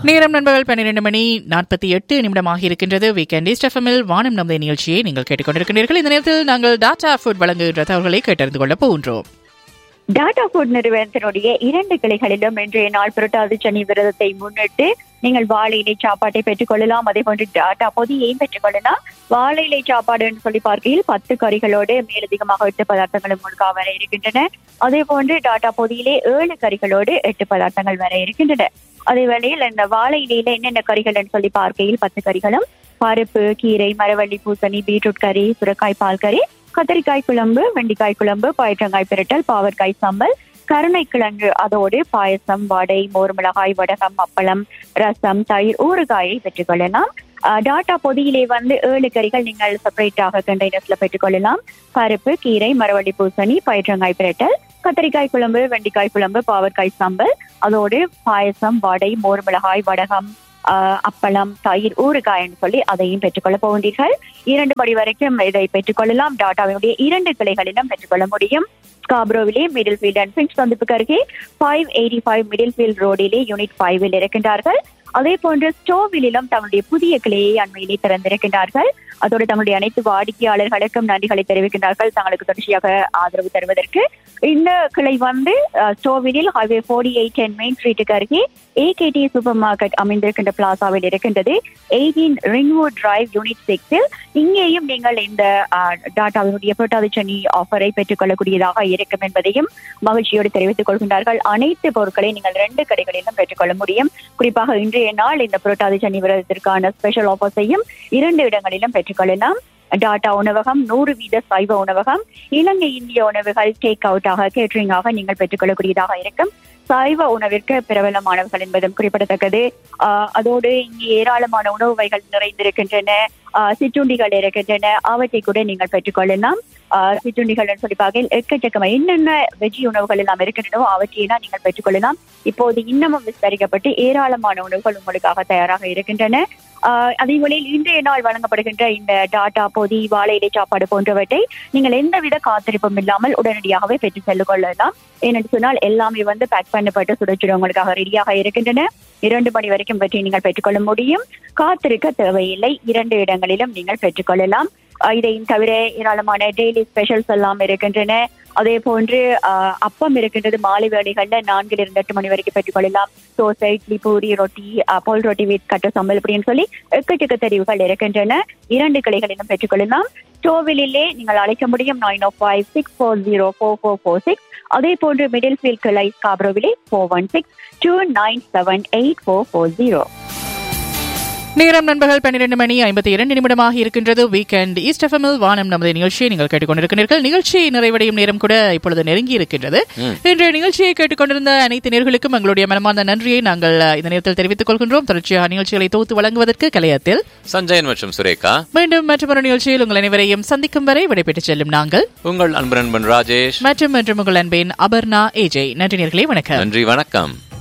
நேரம் நண்பர்கள் பன்னிரண்டு மணி நாற்பத்தி எட்டு நிமிடமாக இருக்கின்றது வீக்கெண்ட் ஈஸ்ட் எஃப்எம்மில் வானம் நமது நிகழ்ச்சியை நீங்கள் கேட்டுக்கொண்டிருக்கிறீர்கள் இந்த நேரத்தில் நாங்கள் டாடா ஃபுட் வழங்குகின்ற தகவல்களை கேட்டறிந்து கொள்ளப் போகின்றோம் டாடா ஃபுட் நிறுவனத்தினுடைய இரண்டு கிளைகளிலும் இன்றைய நாள் புரட்டாதி சனி விரதத்தை முன்னிட்டு நீங்கள் வாழை இலை சாப்பாட்டை பெற்றுக்கொள்ளலாம் அதே போன்று டாடா பொதியையும் பெற்றுக்கொள்ளலாம் வாழை இலை சாப்பாடுன்னு சொல்லி பார்க்கையில் பத்து கறிகளோடு மேலதிகமாக எட்டு பதார்த்தங்களும் உங்களுக்காக வர இருக்கின்றன அதே போன்று டாடா பொதியிலே ஏழு கறிகளோடு எட்டு பதார்த்தங்கள் வர இருக்கின்றன அதே வேளையில் இந்த வாழை இலையில என்னென்ன கறிகள்னு சொல்லி பார்க்கையில் பத்து கறிகளும் பருப்பு கீரை மரவள்ளி பூசணி பீட்ரூட் கறி சுரக்காய் பால் கறி கத்திரிக்காய் குழம்பு வெண்டிக்காய் குழம்பு பயிற்றங்காய் பிரட்டல் பாவற்காய் சம்பல் கருணைக்கிழங்கு அதோடு பாயசம் வடை மோர் மிளகாய் வடகம் அப்பளம் ரசம் தயிர் ஊறுகாயை பெற்றுக்கொள்ளலாம் அஹ், டாட்டா பொதியிலே வந்து ஏழு கறிகள் நீங்கள் செப்பரேட்டாக கண்டெய்னர்ஸ்ல பெற்றுக்கொள்ளலாம் பருப்பு கீரை மரவள்ளி பூசணி பயிற்றங்காய் பிரட்டல் கத்திரிக்காய் குழம்பு வெண்டிக்காய் குழம்பு பாவற்காய் சம்பல் அதோடு பாயசம் வடை மோர் மிளகாய் வடகம் ஆஹ் அப்பளம் தயிர் ஊறுகாய்னு சொல்லி அதையும் பெற்றுக்கொள்ள போகின்றீர்கள் இரண்டு படி வரைக்கும் இதை பெற்றுக்கொள்ளலாம் டாட்டாவினுடைய இரண்டு கிளைகளிலும் பெற்றுக்கொள்ள முடியும் ஸ்காப்ரோவிலே மிடில் ஃபீல்ட் அண்ட் பிங்க் சந்திப்புக்கு அருகே five eighty five Middlefield ரோடிலே யூனிட் ஃபைவில் இருக்கின்றார்கள் அதே போன்று ஸ்டோவிலும் தங்களுடைய புதிய கிளையை அண்மையிலே திறந்திருக்கின்றார்கள் அதோடு தங்களுடைய அனைத்து வாடிக்கையாளர்களுக்கும் நன்றிகளை தெரிவிக்கின்றார்கள் தங்களுக்கு தொடர்ச்சியாக ஆதரவு தருவதற்கு இந்த கிளை வந்து அஹ், ஸ்டோவிலில் highway forty eight ten main ஸ்ட்ரீட்டுக்கு அருகே ஏகேடி சூப்பர் மார்க்கெட் அமைந்திருக்கின்ற பிளாசாவில் இருக்கின்றது எயிட்டீன் ரிங்வுட் டிரைவ் யூனிட் சிக்ஸில் இங்கேயும் நீங்கள் இந்த அஹ், டாட்டாவினுடைய புரட்டாதி சனி ஆஃபரை பெற்றுக்கொள்ளக்கூடியதாக இருக்கும் என்பதையும் மகிழ்ச்சியோடு தெரிவித்துக் கொள்கின்றார்கள் அனைத்து பொருட்களை நீங்கள் ரெண்டு கடைகளிலும் பெற்றுக்கொள்ள முடியும் குறிப்பாக இன்றைய நாள் இந்த புரட்டாதி சனி விரதத்திற்கான ஸ்பெஷல் ஆஃபர்ஸையும் இரண்டு இடங்களிலும் பெற்றுக்கொள்ளலாம் டாடா உணவகம் நூறு வீத சைவ உணவகம் இலங்கை இந்திய உணவுகள் டேக் அவுட்டாக கேட்டரிங்காக நீங்கள் பெற்றுக்கொள்ளக்கூடியதாக இருக்கும் சைவ உணவிற்கு பிரபலமானவர்கள் என்பதும் குறிப்பிடத்தக்கது ஆஹ் அதோடு இங்கே ஏராளமான உணவு வகைகள் நிறைந்திருக்கின்றன ஆஹ் சிற்றுண்டிகள் இருக்கின்றன அவற்றை கூட நீங்கள் பெற்றுக்கொள்ளலாம் ஆஹ் சிற்றுண்டிகள் சொல்லி பார்க்க எக்கச்சக்கமா என்னென்ன வெஜ்ஜி உணவுகள் எல்லாம் இருக்கின்றனவோ அவற்றையெல்லாம் நீங்கள் பெற்றுக்கொள்ளலாம் இப்போது இன்னமும் விஸ்தரிக்கப்பட்டு ஏராளமான உணவுகள் உங்களுக்காக தயாராக இருக்கின்றன ஆஹ் அதே வேளையில் இன்றைய நாள் வழங்கப்படுகின்ற இந்த டாட்டா பொதி வாழை இலை சாப்பாடு போன்றவற்றை நீங்கள் எந்தவித காத்திருப்பும் இல்லாமல் உடனடியாகவே பெற்று செல்லு கொள்ளலாம் ஏனென்று சொன்னால் எல்லாமே வந்து பேக் பண்ணப்பட்டு சுடச்சுட உங்களுக்காக ரெடியாக இருக்கின்றன இரண்டு மணி வரைக்கும் பற்றி நீங்கள் பெற்றுக்கொள்ள முடியும் காத்திருக்க தேவையில்லை இரண்டு இடங்களிலும் நீங்கள் பெற்றுக்கொள்ளலாம் ஆஹ் இதையும் தவிர ஏராளமான டெய்லி ஸ்பெஷல்ஸ் எல்லாம் இருக்கின்றன அதே போன்று ஆஹ் அப்பம் இருக்கின்றது மாலை வேளைகள்ல நான்கில் இருந்து எட்டு மணி வரைக்கும் பெற்றுக்கொள்ளலாம் தோசை இட்லி பூரி ரொட்டி ஆஹ் பால் ரொட்டி வீட் கட்டு சம்பல் அப்படின்னு சொல்லி எக்கச்சக்க தெரிவுகள் இருக்கின்றன இரண்டு கிளைகளிலும் பெற்றுக்கொள்ளலாம் ஸ்டோவிலே நீங்கள் அழைக்க முடியும் nine O five six four zero four four four six அதே போன்று மிடில் ஃபீல்ட் கிளை காப்ரோவிலே four one six two nine seven eight four four zero நேரம் நண்பர்கள் பன்னிரண்டு மணி ஐம்பத்தி இரண்டு நிமிடமாக இருக்கின்றது வீக்கெண்ட் ஈஸ்ட் எஃப்எம்மில் வானம் நமது நிகழ்ச்சியை நீங்கள் கேட்டுக்கொண்டிருக்கிறீர்கள் நிகழ்ச்சி நிறைவடையும் நேரம் கூட இப்பொழுது நெருங்கி இருக்கின்றது இன்று நிகழ்ச்சியை கேட்டுக்கொண்டிருந்த அனைத்து நேர்களுக்கும் எங்களுடைய மனமார்ந்த நன்றியை நாங்கள் அஹ், இந்த நேரத்தில் தெரிவித்துக் கொள்கின்றோம் தொடர்ச்சியாக நிகழ்ச்சிகளை தொகுத்து வழங்குவதற்கு கலையத்தில் சஞ்சயன் மற்றும் சுரேகா மீண்டும் மற்றொரு நிகழ்ச்சியில் உங்கள் அனைவரையும் சந்திக்கும் வரை விடைபெற்றுச் செல்லும் நாங்கள் உங்கள் அன்பு நண்பன் ராஜேஷ் மற்றும் மற்றும் உங்கள் அன்பின் அபர்ணா ஏஜே நன்றி நேர்களே வணக்கம் நன்றி வணக்கம்